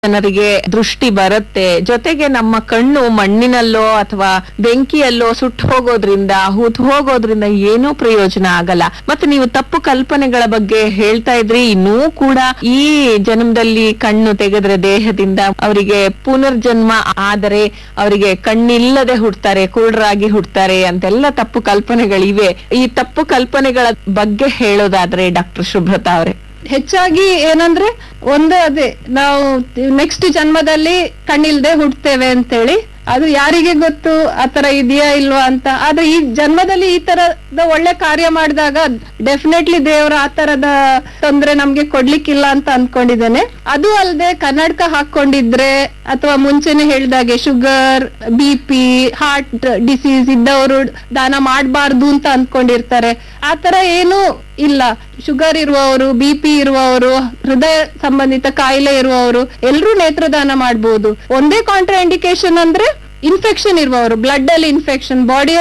ಜನರಿಗೆ ದೃಷ್ಟಿ ಬರುತ್ತೆ ಜೊತೆಗೆ ನಮ್ಮ ಕಣ್ಣು ಮಣ್ಣಿನಲ್ಲೋ ಅಥವಾ ಬೆಂಕಿಯಲ್ಲೋ ಸುಟ್ಟು ಹೋಗೋದ್ರಿಂದ ಹೂತ್ ಹೋಗೋದ್ರಿಂದ ಏನೂ ಪ್ರಯೋಜನ ಆಗಲ್ಲ ಮತ್ತೆ ನೀವು ತಪ್ಪು ಕಲ್ಪನೆಗಳ ಬಗ್ಗೆ ಹೇಳ್ತಾ ಇದ್ರಿ ಇನ್ನೂ ಕೂಡ ಈ ಜನ್ಮದಲ್ಲಿ ಕಣ್ಣು ತೆಗೆದ್ರೆ ದೇಹದಿಂದ ಅವರಿಗೆ ಪುನರ್ಜನ್ಮ ಆದರೆ ಅವರಿಗೆ ಕಣ್ಣಿಲ್ಲದೆ ಹುಡ್ತಾರೆ ಕುರುಡರಾಗಿ ಹುಡ್ತಾರೆ ಅಂತೆಲ್ಲ ತಪ್ಪು ಕಲ್ಪನೆಗಳಿವೆ ಈ ತಪ್ಪು ಕಲ್ಪನೆಗಳ ಬಗ್ಗೆ ಹೇಳೋದಾದ್ರೆ ಡಾಕ್ಟರ್ ಶುಭ್ರತಾ ಅವರೇ ಹೆಚ್ಚಾಗಿ ಏನಂದ್ರೆ ಒಂದು ಅದೇ ನಾವು ನೆಕ್ಸ್ಟ್ ಜನ್ಮದಲ್ಲಿ ಕಣ್ಣಿಲ್ದೆ ಹುಡ್ತೇವೆ ಅಂತೇಳಿ ಅದು ಯಾರಿಗೆ ಗೊತ್ತು ಆತರ ಇದೆಯಾ ಇಲ್ವಾ ಅಂತ ಆದ್ರೆ ಈ ಜನ್ಮದಲ್ಲಿ ಈ ತರದ ಒಳ್ಳೆ ಕಾರ್ಯ ಮಾಡಿದಾಗ ಡೆಫಿನೆಟ್ಲಿ ದೇವ್ರ ಆ ತರದ ತೊಂದ್ರೆ ನಮ್ಗೆ ಕೊಡ್ಲಿಕ್ಕಿಲ್ಲ ಅಂತ ಅನ್ಕೊಂಡಿದ್ದೇನೆ ಅದು ಅಲ್ಲದೆ ಕನ್ನಡಕ ಹಾಕೊಂಡಿದ್ರೆ ಅಥವಾ ಮುಂಚೆನೆ ಹೇಳ್ದಾಗೆ sugar B P heart disease ಇದ್ದವರು ದಾನ ಮಾಡಬಾರ್ದು ಅಂತ ಅನ್ಕೊಂಡಿರ್ತಾರೆ ಆತರ ಏನು ಇಲ್ಲ ಶುಗರ್ ಇರುವವರು ಬಿ ಪಿ ಇರುವವರು ಹೃದಯ ಸಂಬಂಧಿತ ಕಾಯಿಲೆ ಇರುವವರು ಎಲ್ಲರೂ ನೇತ್ರದಾನ ಮಾಡಬಹುದು ಒಂದೇ ಕಾಂಟ್ರಾ ಇಂಡಿಕೇಶನ್ ಅಂದ್ರೆ ಇನ್ಫೆಕ್ಷನ್ ಇರುವವರು ಬ್ಲಡ್ ಅಲ್ಲಿ ಇನ್ಫೆಕ್ಷನ್ ಬಾಡಿ